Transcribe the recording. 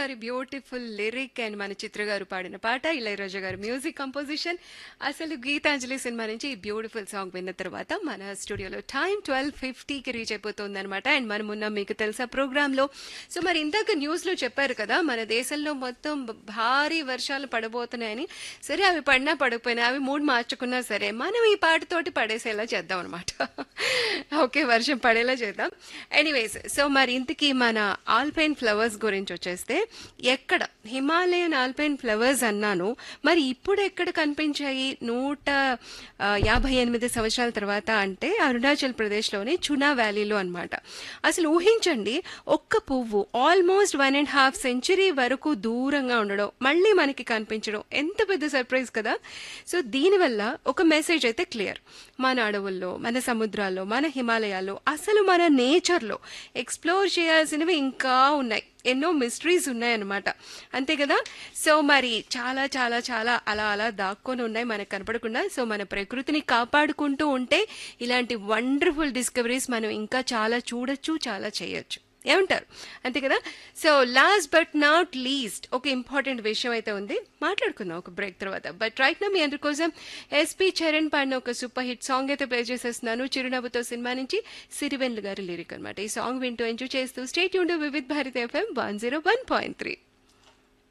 గారి beautiful lyric and మన చిత్ర గారు పాడిన పాట ఇళయరాజా గారి మ్యూజిక్ కంపోజిషన్ అసలు గీతాంజలి సినిమా నుంచి ఈ బ్యూటిఫుల్ సాంగ్ విన్న తర్వాత మన స్టూడియోలో టైం ట్వెల్వ్ ఫిఫ్టీకి రీచ్ అయిపోతుంది అనమాట అండ్ మనం ఉన్న మీకు తెలుసా ప్రోగ్రాంలో సో మరి ఇందాక న్యూస్లో చెప్పారు కదా మన దేశంలో మొత్తం భారీ వర్షాలు పడబోతున్నాయని సరే అవి పడినా పడకపోయినా అవి మూడు మార్చుకున్నా సరే మనం ఈ పాటతోటి పడేసేలా చేద్దాం అనమాట ఓకే వర్షం పడేలా చేద్దాం ఎనీవేస్ సో మరి ఇంతకీ మన ఆల్పైన్ ఫ్లవర్స్ గురించి వచ్చేస్తే ఎక్కడ హిమాలయన్ ఆల్పైన్ ఫ్లవర్స్ అన్నాను మరి ఇప్పుడు ఎక్కడ కనిపించాయి నూట ఆ, యాభై ఎనిమిది సంవత్సరాల తర్వాత అంటే అరుణాచల్ ప్రదేశ్లోని చునా వ్యాలీలో అన్నమాట అసలు ఊహించండి ఒక్క పువ్వు almost one and half century వరకు దూరంగా ఉండడం మళ్ళీ మనకి కనిపించడం ఎంత పెద్ద సర్ప్రైజ్ కదా సో దీనివల్ల ఒక మెసేజ్ అయితే క్లియర్ మన అడవుల్లో మన సముద్రాల్లో మన హిమాలయాల్లో అసలు మన నేచర్లో ఎక్స్ప్లోర్ చేయాల్సినవి ఇంకా ఉన్నాయి ఎన్నో మిస్టరీస్ ఉన్నాయన్నమాట అంతే కదా సో మరి చాలా చాలా చాలా అలా అలా దాక్కొని ఉన్నాయి మనకు కనపడకుండా సో మన ప్రకృతిని కాపాడుకుంటూ ఉంటే ఇలాంటి వండర్ఫుల్ డిస్కవరీస్ మనం ఇంకా చాలా చూడొచ్చు చాలా చేయొచ్చు ఏమంటారు అంతే కదా so last but not least ఒక ఇంపార్టెంట్ విషయం అయితే ఉంది మాట్లాడుకుందాం ఒక బ్రేక్ తర్వాత బట్ రైట్ నా మీ అందరి కోసం ఎస్పి చరణ్ పాడిన ఒక సూపర్ హిట్ సాంగ్ అయితే ప్లే చేసేస్తున్నాను చిరునవ్వుతో సినిమా నుంచి సిరివెన్లు గారి లిరిక్ అనమాట ఈ సాంగ్ వింటూ ఎంజాయ్ చేస్తూ stay tune Vividh Bharat FM one zero one point three